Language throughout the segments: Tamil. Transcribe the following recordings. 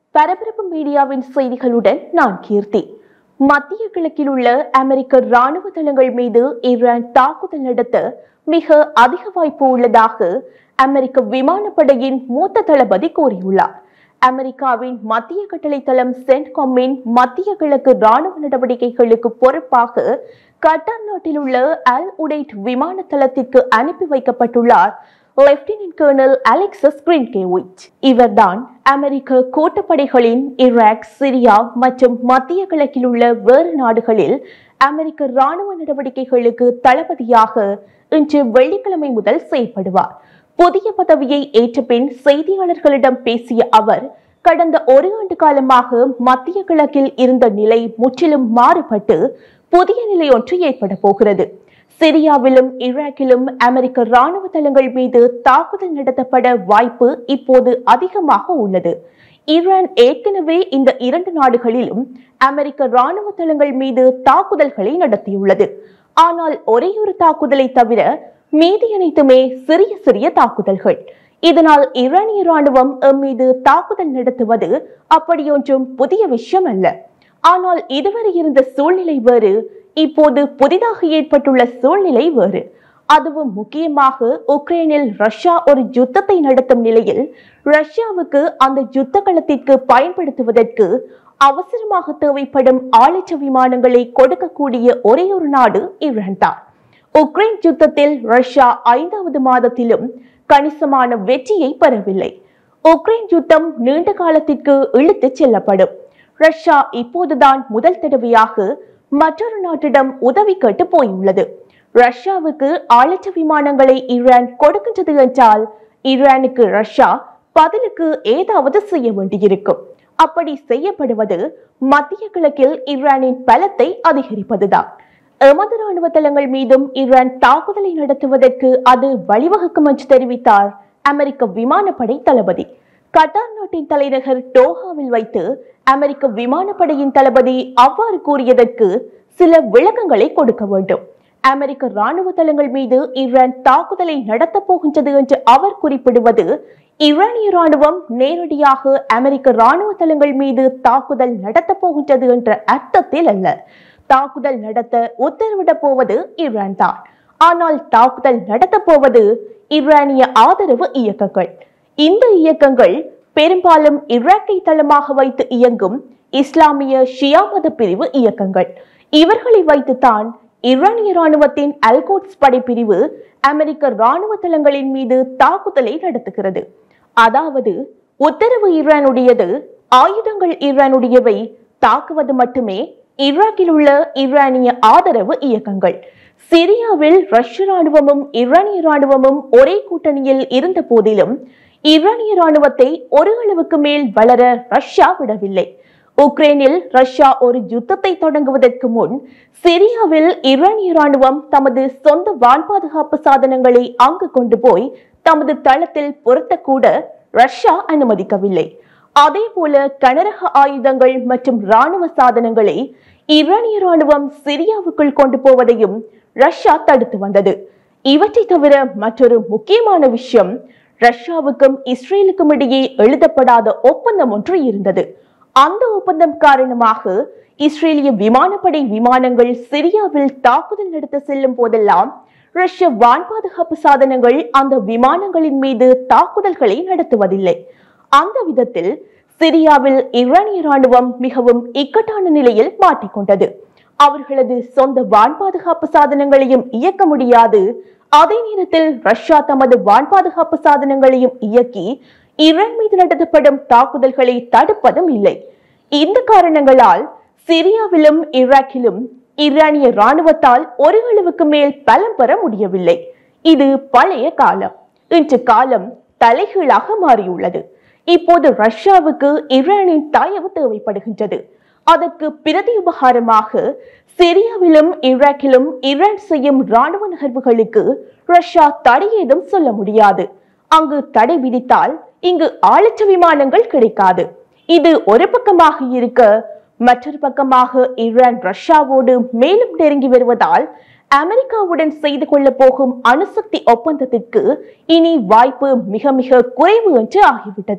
பரபரப்பு மீடியாவின் செய்திகளுடன் நான் கீர்த்தி மத்திய கிழக்கில் உள்ள அமெரிக்க ராணுவ தளங்கள் மீது ஈரான் தாக்குதல் நடத்த மிக அதிக வாய்ப்பு உள்ளதாக அமெரிக்க விமானப்படையின் மூத்த தளபதி கூறியுள்ளார் அமெரிக்காவின் மத்திய கட்டளை தளம் சென்ட்காமின் மத்திய கிழக்கு ராணுவ நடவடிக்கைகளுக்கு பொறுப்பாக கட்டார் நாட்டில் உள்ள அல் உடைட் விமான தளத்திற்கு அனுப்பி வைக்கப்பட்டுள்ளார் லெப்டினன்ட் கர்னல் அலெக்சஸ் கிரின்கேவிச் இவர்தான் அமெரிக்க கூட்டுப்படைகளின் ஈராக் சிரியா மற்றும் மத்திய கிழக்கில் உள்ள வேறு நாடுகளில் அமெரிக்க ராணுவ நடவடிக்கைகளுக்கு தளபதியாக இன்று வெள்ளிக்கிழமை முதல் செயல்படுவார் புதிய பதவியை ஏற்ற பின் செய்தியாளர்களிடம் பேசிய அவர் கடந்த ஒரு ஆண்டு காலமாக மத்திய கிழக்கில் இருந்த நிலை முற்றிலும் மாறுபட்டு புதிய நிலை ஒன்று ஏற்பட போகிறது சிரியாவிலும் ஈராக்கிலும் அமெரிக்க ராணுவ தளங்கள் மீது தாக்குதல் நடத்தப்பட வாய்ப்பு இப்போது அதிகமாக உள்ளது ஈரான் ஏற்கனவே இந்த இரண்டு நாடுகளிலும் அமெரிக்க ராணுவ தளங்கள் மீது தாக்குதல்களை நடத்தியுள்ளது ஆனால் ஒரே ஒரு தாக்குதலை தவிர மீதி அனைத்துமே சிறிய சிறிய தாக்குதல்கள் இதனால் ஈரானிய ராணுவம் எம் மீது தாக்குதல் நடத்துவது அப்படியொன்றும் புதிய விஷயம் அல்ல ஆனால் இதுவரை இருந்த சூழ்நிலை வேறு இப்போது புதிதாக ஏற்பட்டுள்ள சூழ்நிலை வேறு அதுவும் முக்கியமாக உக்ரைனில் ரஷ்யா ஒரு யுத்தத்தை நடத்தும் நிலையில் ரஷ்யாவுக்கு அந்த யுத்த களத்திற்கு பயன்படுத்துவதற்கு அவசரமாக தேவைப்படும் ஆளற்ற விமானங்களை கொடுக்கக்கூடிய ஒரே ஒரு நாடு ஈரான் தான் உக்ரைன் யுத்தத்தில் ரஷ்யா ஐந்தாவது மாதத்திலும் கணிசமான வெற்றியை பெறவில்லை உக்ரைன் யுத்தம் நீண்ட காலத்திற்கு இழுத்துச் செல்லப்படும் ரஷ்யா இப்போதுதான் முதல் தடவையாக மற்றொரு நாட்டிடம் உதவி கேட்டு போயுள்ளது ரஷ்யாவுக்கு ஆளற்ற விமானங்களை ஈரான் கொடுக்கின்றது என்றால் ஈரானுக்கு ரஷ்யா பதிலுக்கு ஏதாவது செய்ய வேண்டியிருக்கும் அப்படி செய்யப்படுவது மத்திய கிழக்கில் ஈரானின் பலத்தை அதிகரிப்பதுதான் எமது ராணுவ தளங்கள் மீதும் ஈரான் தாக்குதலை நடத்துவதற்கு அது வழிவகுக்கும் என்று தெரிவித்தார் அமெரிக்க விமானப்படை தளபதி கட்டார் நாட்டின் தலைநகர் டோஹாவில் வைத்து அமெரிக்க விமானப்படையின் தளபதி அவ்வாறு கூறியதற்கு சில விளக்கங்களை கொடுக்க வேண்டும் அமெரிக்க ராணுவ தளங்கள் மீது ஈரான் தாக்குதலை நடத்தப் போகின்றது என்று அவர் குறிப்பிடுவது ஈரானிய ராணுவம் நேரடியாக அமெரிக்க ராணுவ தளங்கள் மீது தாக்குதல் நடத்தப் போகின்றது என்ற அர்த்தத்தில் அல்ல தாக்குதல் நடத்த உத்தரவிடப் போவது ஈரான் தான் ஆனால் தாக்குதல் நடத்தப் போவது ஈரானிய ஆதரவு இயக்கங்கள் இந்த இயக்கங்கள் பெரும்பாலும் ஈராக்கை தளமாக வைத்து இயங்கும் இஸ்லாமிய ஷியா மத பிரிவு இயக்கங்கள் இவர்களை வைத்துத்தான் ஈரானிய ராணுவத்தின் அல்கோட்ஸ் படைப்பிரிவு அமெரிக்க ராணுவ தளங்களின் மீது தாக்குதலை நடத்துகிறது அதாவது உத்தரவு ஈரானுடையது ஆயுதங்கள் ஈரானுடையவை தாக்குவது மட்டுமே ஈராக்கில் உள்ள ஈரானிய ஆதரவு இயக்கங்கள் சிரியாவில் ரஷ்ய ராணுவமும் ஈரானிய ராணுவமும் ஒரே கூட்டணியில் இருந்த போதிலும் ஈரானிய ராணுவத்தை ஒரு அளவுக்கு மேல் வளர ரஷ்யா விடவில்லை உக்ரைனில் ரஷ்யா ஒரு யுத்தத்தை தொடங்குவதற்கு முன் சிரியாவில் ஈரானிய ராணுவம் தமது சொந்த வான் பாதுகாப்பு சாதனங்களை அங்கு கொண்டு போய் தமது தளத்தில் பொருத்தக்கூட ரஷ்யா அனுமதிக்கவில்லை அதே போல கனரக ஆயுதங்கள் மற்றும் ராணுவ சாதனங்களை ஈரானிய ராணுவம் சிரியாவுக்குள் கொண்டு போவதையும் ரஷ்யா தடுத்து வந்தது இவற்றை தவிர மற்றொரு முக்கியமான விஷயம் ரஷ்யாவுக்கும் இஸ்ரேலுக்கும் இடையே எழுதப்படாத ஒப்பந்தம் ஒன்று இருந்தது அந்த ஒப்பந்தம் காரணமாக இஸ்ரேலிய விமானப்படை விமானங்கள் சிரியாவில் தாக்குதல் நடத்த செல்லும் போதெல்லாம் ரஷ்ய வான் பாதுகாப்பு சாதனங்கள் அந்த விமானங்களின் மீது தாக்குதல்களை நடத்துவதில்லை அந்த விதத்தில் சிரியாவில் ஈரானிய ராணுவம் மிகவும் இக்கட்டான நிலையில் மாட்டிக்கொண்டது அவர்களது சொந்த வான் பாதுகாப்பு சாதனங்களையும் இயக்க முடியாது அதே நேரத்தில் ரஷ்யா தமது வான் பாதுகாப்பு சாதனங்களையும் இயக்கி ஈரான் மீது நடத்தப்படும் தாக்குதல்களை தடுப்பதும் இல்லை இந்த காரணங்களால் சிரியாவிலும் ஈராக்கிலும் ஈரானிய ராணுவத்தால் ஒரு அளவுக்கு மேல் பலம் பெற முடியவில்லை இது பழைய காலம் இன்று காலம் தலைகீழாக மாறியுள்ளது இப்போது ரஷ்யாவுக்கு ஈரானின் தயவு தேவைப்படுகின்றது அதற்கு பிரதி உபகாரமாக சிரியாவிலும் ஈராக்கிலும் ஈரான் செய்யும் ராணுவ நகர்வுகளுக்கு ரஷ்யா தடை ஏதும் சொல்ல முடியாது அங்கு தடை விதித்தால் இங்கு ஆளற்ற விமானங்கள் கிடைக்காது இது ஒரு பக்கமாக இருக்க மற்றொரு பக்கமாக ஈரான் ரஷ்யாவோடு மேலும் நெருங்கி வருவதால் அமெரிக்காவுடன் செய்து கொள்ள போகும் அணுசக்தி ஒப்பந்தத்திற்கு இனி வாய்ப்பு மிக மிக குறைவு என்று ஆகிவிட்டது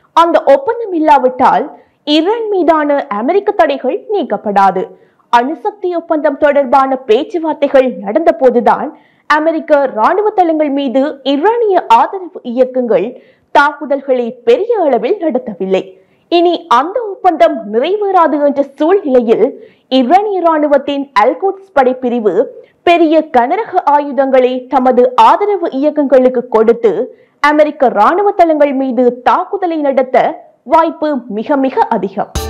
அந்த ஒப்பந்தம் இல்லாவிட்டால் ஈரான் மீதான அமெரிக்க தடைகள் நீக்கப்படாது அணுசக்தி ஒப்பந்தம் தொடர்பான பேச்சுவார்த்தைகள் நடந்த போதுதான் அமெரிக்க ராணுவ தளங்கள் மீது ஈரானிய ஆதரவு இயக்கங்கள் தாக்குதல்களை பெரிய அளவில் நடத்தவில்லை இனி அந்த ஒப்பந்தம் நிறைவேறாது என்ற சூழ்நிலையில் ஈரானிய ராணுவத்தின் அல்கோட்ஸ் படைப்பிரிவு பெரிய கனரக ஆயுதங்களை தமது ஆதரவு இயக்கங்களுக்கு கொடுத்து அமெரிக்க ராணுவ தளங்கள் மீது தாக்குதலை நடத்த வாய்ப்பு மிக மிக அதிகம்